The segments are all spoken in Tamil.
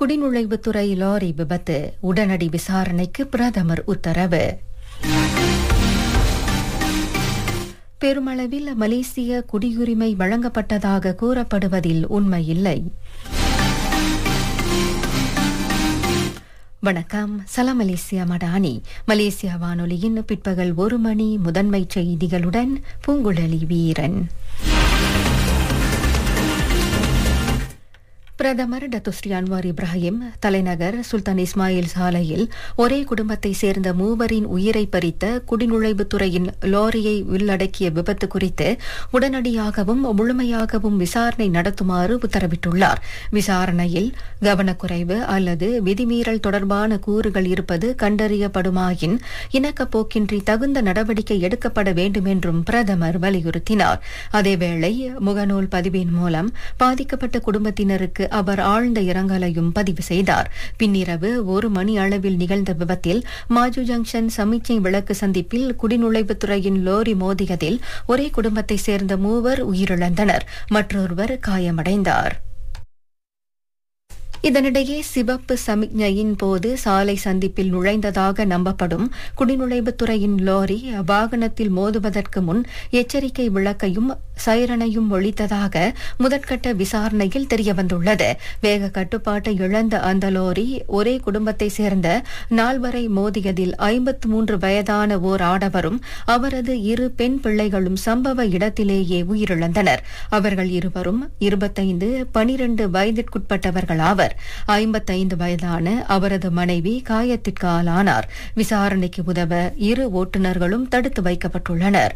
குடிநுழைவுத்துறை லாரி விபத்து உடனடி விசாரணைக்கு பிரதமர் உத்தரவு பெருமளவில் மலேசிய குடியுரிமை வழங்கப்பட்டதாக கூறப்படுவதில் உண்மையில்லை வணக்கம் சலாம் மலேசியா மடானி மலேசியா வானொலியின் பிற்பகல் ஒரு மணி முதன்மை செய்திகளுடன் பூங்குழலி வீரன் பிரதமர் டத்துஸ்ரீ அன்வார் இப்ராஹிம் தலைநகர் சுல்தான் இஸ்மாயில் சாலையில் ஒரே குடும்பத்தை சேர்ந்த மூவரின் உயிரை பறித்த குடிநுழைவுத்துறையின் லாரியை உள்ளடக்கிய விபத்து குறித்து உடனடியாகவும் முழுமையாகவும் விசாரணை நடத்துமாறு உத்தரவிட்டுள்ளார் விசாரணையில் கவனக்குறைவு அல்லது விதிமீறல் தொடர்பான கூறுகள் இருப்பது கண்டறியப்படுமாயின் இணக்கப்போக்கின்றி தகுந்த நடவடிக்கை எடுக்கப்பட வேண்டும் என்றும் பிரதமர் வலியுறுத்தினார் அதேவேளை முகநூல் பதிவின் மூலம் பாதிக்கப்பட்ட குடும்பத்தினருக்கு அவர் ஆழ்ந்த இரங்கலையும் பதிவு செய்தார் பின்னிரவு ஒரு மணி அளவில் நிகழ்ந்த விபத்தில் மாஜு ஜங்ஷன் சமிச்சை விளக்கு சந்திப்பில் குடிநுழைவுத்துறையின் லோரி மோதியதில் ஒரே குடும்பத்தை சேர்ந்த மூவர் உயிரிழந்தனர் மற்றொருவர் காயமடைந்தார் இதனிடையே சிவப்பு சமிக்ஞையின் போது சாலை சந்திப்பில் நுழைந்ததாக நம்பப்படும் குடிநுழைவுத்துறையின் லாரி வாகனத்தில் மோதுவதற்கு முன் எச்சரிக்கை விளக்கையும் சைரனையும் ஒழித்ததாக முதற்கட்ட விசாரணையில் தெரியவந்துள்ளது வேக கட்டுப்பாட்டை இழந்த அந்த லாரி ஒரே குடும்பத்தை சேர்ந்த நால்வரை மோதியதில் ஐம்பத்து மூன்று வயதான ஓர் ஆடவரும் அவரது இரு பெண் பிள்ளைகளும் சம்பவ இடத்திலேயே உயிரிழந்தனர் அவர்கள் இருவரும் இருபத்தைந்து பனிரண்டு வயதிற்குட்பட்டவர்கள் ஆவர் ஐம்பத்தைந்து வயதான அவரது மனைவி காயத்திற்கு ஆளானார் விசாரணைக்கு உதவ இரு ஓட்டுநர்களும் தடுத்து வைக்கப்பட்டுள்ளனர்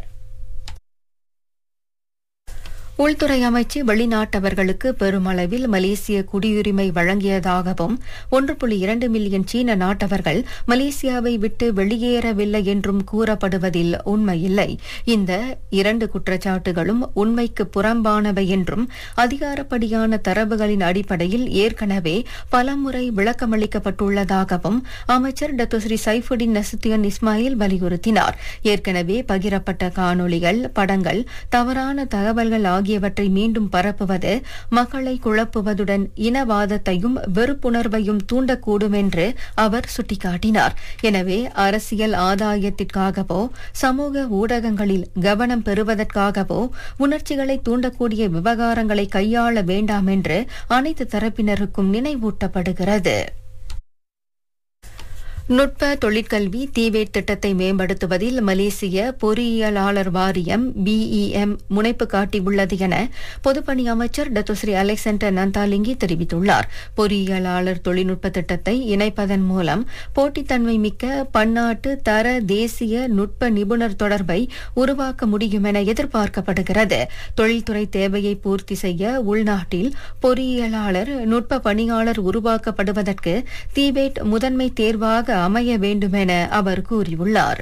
உள்துறை அமைச்சு வெளிநாட்டவர்களுக்கு பெருமளவில் மலேசிய குடியுரிமை வழங்கியதாகவும் ஒன்று புள்ளி இரண்டு மில்லியன் சீன நாட்டவர்கள் மலேசியாவை விட்டு வெளியேறவில்லை என்றும் கூறப்படுவதில் உண்மையில்லை இந்த இரண்டு குற்றச்சாட்டுகளும் உண்மைக்கு புறம்பானவை என்றும் அதிகாரப்படியான தரவுகளின் அடிப்படையில் ஏற்கனவே பலமுறை விளக்கமளிக்கப்பட்டுள்ளதாகவும் அமைச்சர் டத்துஸ்ரீ சைஃபுடின் நசுத்தியன் இஸ்மாயில் வலியுறுத்தினார் ஏற்கனவே பகிரப்பட்ட காணொலிகள் படங்கள் தவறான தகவல்கள் ஆகிய ஆகியவற்றை மீண்டும் பரப்புவது மக்களை குழப்புவதுடன் இனவாதத்தையும் வெறுப்புணர்வையும் தூண்டக்கூடும் என்று அவர் சுட்டிக்காட்டினார் எனவே அரசியல் ஆதாயத்திற்காகவோ சமூக ஊடகங்களில் கவனம் பெறுவதற்காகவோ உணர்ச்சிகளை தூண்டக்கூடிய விவகாரங்களை கையாள வேண்டாம் என்று அனைத்து தரப்பினருக்கும் நினைவூட்டப்படுகிறது நுட்ப தொழிற்கல்வி தீவேட் திட்டத்தை மேம்படுத்துவதில் மலேசிய பொறியியலாளர் வாரியம் பிஇஎம் முனைப்பு காட்டியுள்ளது என பொதுப்பணி அமைச்சர் டத்துஸ்ரீ அலெக்சாண்டர் நந்தாலிங்கி தெரிவித்துள்ளார் பொறியியலாளர் தொழில்நுட்ப திட்டத்தை இணைப்பதன் மூலம் போட்டித்தன்மை மிக்க பன்னாட்டு தர தேசிய நுட்ப நிபுணர் தொடர்பை உருவாக்க முடியும் என எதிர்பார்க்கப்படுகிறது தொழில்துறை தேவையை பூர்த்தி செய்ய உள்நாட்டில் பொறியியலாளர் நுட்ப பணியாளர் உருவாக்கப்படுவதற்கு தீவேட் முதன்மை தேர்வாக அமைய வேண்டுமென அவர் கூறியுள்ளார்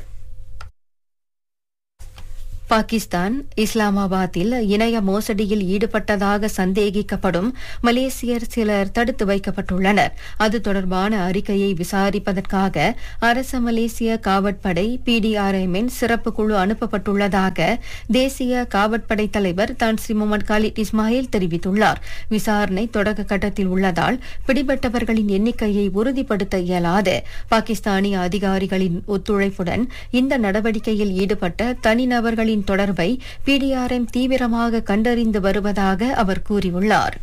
பாகிஸ்தான் இஸ்லாமாபாத்தில் இணைய மோசடியில் ஈடுபட்டதாக சந்தேகிக்கப்படும் மலேசியர் சிலர் தடுத்து வைக்கப்பட்டுள்ளனர் அது தொடர்பான அறிக்கையை விசாரிப்பதற்காக அரச மலேசிய காவற்படை பிடிஆர்எம்மின் சிறப்பு குழு அனுப்பப்பட்டுள்ளதாக தேசிய காவற்படை தலைவர் தான் ஸ்ரீ முகமது காலித் இஸ்மாயில் தெரிவித்துள்ளார் விசாரணை தொடக்க கட்டத்தில் உள்ளதால் பிடிபட்டவர்களின் எண்ணிக்கையை உறுதிப்படுத்த இயலாது பாகிஸ்தானிய அதிகாரிகளின் ஒத்துழைப்புடன் இந்த நடவடிக்கையில் ஈடுபட்ட தனிநபர்களின் அவர்களின் தொடர்பை பிடிஆர்எம் தீவிரமாக கண்டறிந்து வருவதாக அவர் கூறியுள்ளார்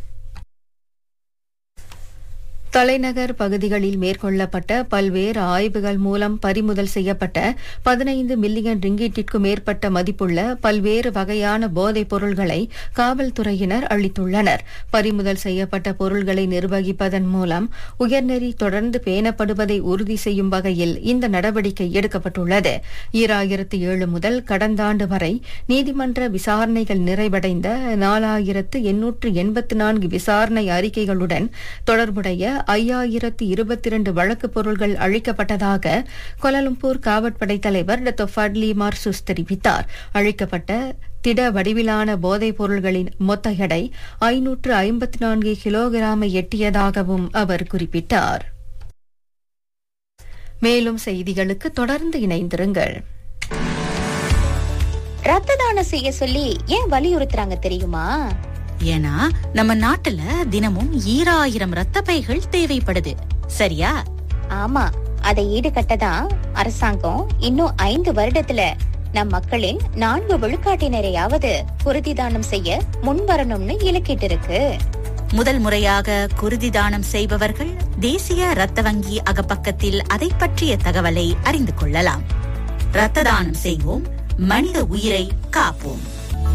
தலைநகர் பகுதிகளில் மேற்கொள்ளப்பட்ட பல்வேறு ஆய்வுகள் மூலம் பறிமுதல் செய்யப்பட்ட பதினைந்து மில்லியன் ரிங்கீட்டிற்கும் மேற்பட்ட மதிப்புள்ள பல்வேறு வகையான போதைப் பொருள்களை காவல்துறையினர் அளித்துள்ளனர் பறிமுதல் செய்யப்பட்ட பொருள்களை நிர்வகிப்பதன் மூலம் உயர்நெறி தொடர்ந்து பேணப்படுவதை உறுதி செய்யும் வகையில் இந்த நடவடிக்கை எடுக்கப்பட்டுள்ளது ஈராயிரத்து ஏழு முதல் கடந்த ஆண்டு வரை நீதிமன்ற விசாரணைகள் நிறைவடைந்த நாலாயிரத்து எண்ணூற்று எண்பத்து நான்கு விசாரணை அறிக்கைகளுடன் தொடர்புடைய ஐயாயிரத்து இருபத்தி இரண்டு வழக்குப் பொருள்கள் அழிக்கப்பட்டதாக கொலலும்பூர் காவற்படை தலைவர் டாக்டர் ஃபட்லி மார்சுஸ் தெரிவித்தார் அழிக்கப்பட்ட திட வடிவிலான போதைப் பொருள்களின் மொத்த எடை ஐநூற்று ஐம்பத்தி நான்கு கிலோகிராமை எட்டியதாகவும் அவர் குறிப்பிட்டார் மேலும் செய்திகளுக்கு தொடர்ந்து இணைந்திருங்கள் ரத்த தானம் செய்ய சொல்லி ஏன் வலியுறுத்துறாங்க தெரியுமா ஏன்னா நம்ம நாட்டுல தினமும் ஈராயிரம் ரத்த பைகள் தேவைப்படுது சரியா ஆமா அதை ஈடுகட்டதான் அரசாங்கம் இன்னும் ஐந்து வருடத்துல நம் மக்களின் நான்கு விழுக்காட்டினரையாவது குருதி தானம் செய்ய முன்வரணும்னு இலக்கிட்டு இருக்கு முதல் முறையாக குருதி தானம் செய்பவர்கள் தேசிய ரத்த வங்கி அகப்பக்கத்தில் அதை பற்றிய தகவலை அறிந்து கொள்ளலாம் ரத்த தானம் செய்வோம் மனித உயிரை காப்போம்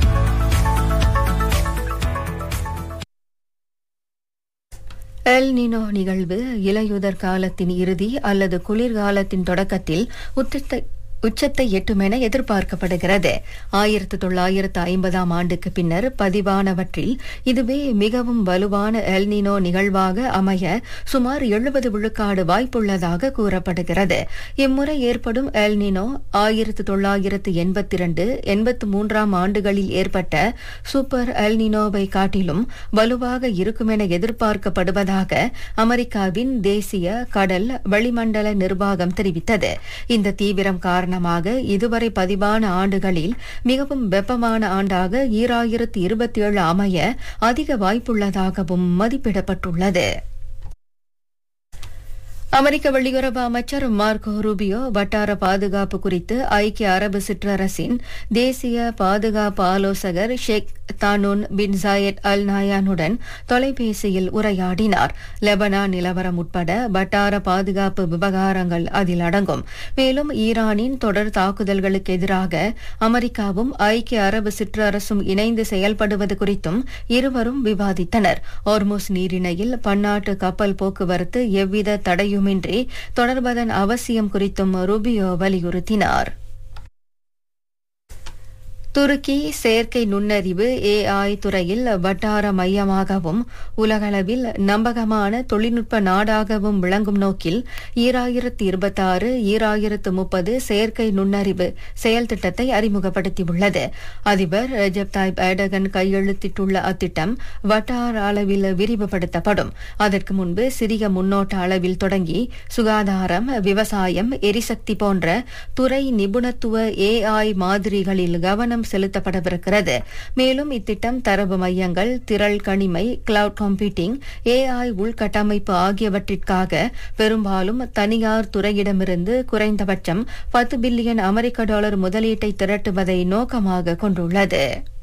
எல் நினோ நிகழ்வு இலையுதர் காலத்தின் இறுதி அல்லது குளிர்காலத்தின் தொடக்கத்தில் உச்சத்தை உச்சத்தை எட்டும் என எதிர்பார்க்கப்படுகிறது ஆயிரத்து தொள்ளாயிரத்து ஐம்பதாம் ஆண்டுக்கு பின்னர் பதிவானவற்றில் இதுவே மிகவும் வலுவான எல்னினோ நிகழ்வாக அமைய சுமார் எழுபது விழுக்காடு வாய்ப்புள்ளதாக கூறப்படுகிறது இம்முறை ஏற்படும் எல்னினோ ஆயிரத்து தொள்ளாயிரத்து எண்பத்தி இரண்டு எண்பத்து மூன்றாம் ஆண்டுகளில் ஏற்பட்ட சூப்பர் எல்னினோவை காட்டிலும் வலுவாக இருக்கும் என எதிர்பார்க்கப்படுவதாக அமெரிக்காவின் தேசிய கடல் வளிமண்டல நிர்வாகம் தெரிவித்தது இந்த தீவிரம் காரணமாக இதுவரை பதிவான ஆண்டுகளில் மிகவும் வெப்பமான ஆண்டாக ஈராயிரத்து இருபத்தி ஏழு அமைய அதிக வாய்ப்புள்ளதாகவும் மதிப்பிடப்பட்டுள்ளது அமெரிக்க வெளியுறவு அமைச்சர் மார்க்கோ ரூபியோ வட்டார பாதுகாப்பு குறித்து ஐக்கிய அரபு சிற்றரசின் தேசிய பாதுகாப்பு ஆலோசகர் ஷேக் தானூன் பின் ஜாயத் அல் நாயானுடன் தொலைபேசியில் உரையாடினார் லெபனான் நிலவரம் உட்பட வட்டார பாதுகாப்பு விவகாரங்கள் அதில் அடங்கும் மேலும் ஈரானின் தொடர் தாக்குதல்களுக்கு எதிராக அமெரிக்காவும் ஐக்கிய அரபு சிற்றரசும் இணைந்து செயல்படுவது குறித்தும் இருவரும் விவாதித்தனர் ஓர்மோஸ் நீரிணையில் பன்னாட்டு கப்பல் போக்குவரத்து எவ்வித தடையுமின்றி தொடர்வதன் அவசியம் குறித்தும் ரூபியோ வலியுறுத்தினார் துருக்கி செயற்கை நுண்ணறிவு ஏஐ துறையில் வட்டார மையமாகவும் உலகளவில் நம்பகமான தொழில்நுட்ப நாடாகவும் விளங்கும் நோக்கில் ஈராயிரத்து இருபத்தாறு ஈராயிரத்து முப்பது செயற்கை நுண்ணறிவு செயல் திட்டத்தை அறிமுகப்படுத்தியுள்ளது அதிபர் ரெஜப் தாய்ப் ஏடகன் கையெழுத்திட்டுள்ள அத்திட்டம் வட்டார அளவில் விரிவுபடுத்தப்படும் அதற்கு முன்பு சிறிய முன்னோட்ட அளவில் தொடங்கி சுகாதாரம் விவசாயம் எரிசக்தி போன்ற துறை நிபுணத்துவ ஏஐ மாதிரிகளில் கவனம் செலுத்தப்படவிருக்கிறது மேலும் இத்திட்டம் தரவு மையங்கள் திரள் கணிமை கிளவுட் கம்ப்யூட்டிங் ஏஐ உள்கட்டமைப்பு ஆகியவற்றிற்காக பெரும்பாலும் தனியார் துறையிடமிருந்து குறைந்தபட்சம் பத்து பில்லியன் அமெரிக்க டாலர் முதலீட்டை திரட்டுவதை நோக்கமாக கொண்டுள்ளது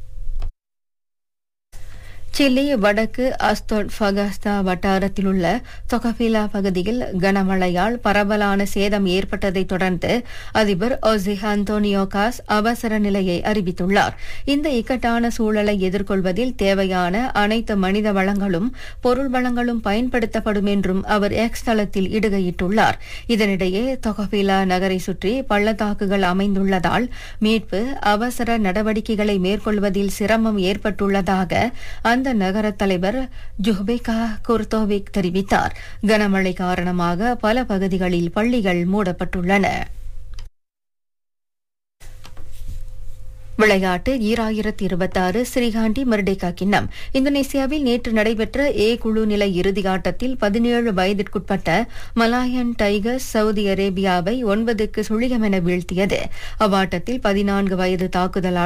சில்லி வடக்கு அஸ்தோட் ஃபகஸ்தா வட்டாரத்தில் உள்ள தொகபிலா பகுதியில் கனமழையால் பரவலான சேதம் ஏற்பட்டதைத் தொடர்ந்து அதிபர் ஒசி அந்தோனியோகாஸ் அவசர நிலையை அறிவித்துள்ளார் இந்த இக்கட்டான சூழலை எதிர்கொள்வதில் தேவையான அனைத்து மனித வளங்களும் பொருள் வளங்களும் பயன்படுத்தப்படும் என்றும் அவர் எக்ஸ் தளத்தில் இடுகையிட்டுள்ளார் இதனிடையே தொகபிலா நகரை சுற்றி பள்ளத்தாக்குகள் அமைந்துள்ளதால் மீட்பு அவசர நடவடிக்கைகளை மேற்கொள்வதில் சிரமம் ஏற்பட்டுள்ளதாக அந்த அந்த நகர தலைவர் ஜுஹ்பேகா குர்தோவிக் தெரிவித்தார் கனமழை காரணமாக பல பகுதிகளில் பள்ளிகள் மூடப்பட்டுள்ளன விளையாட்டு ஈராயிரத்தி இருபத்தாறு ஸ்ரீகாண்டி மர்டேகா கிண்ணம் இந்தோனேசியாவில் நேற்று நடைபெற்ற ஏ குழு நிலை இறுதி ஆட்டத்தில் பதினேழு வயதிற்குட்பட்ட மலாயன் டைகர்ஸ் சவுதி அரேபியாவை ஒன்பதுக்கு சுழியம் என வீழ்த்தியது அவ்வாட்டத்தில் பதினான்கு வயது தாக்குதல்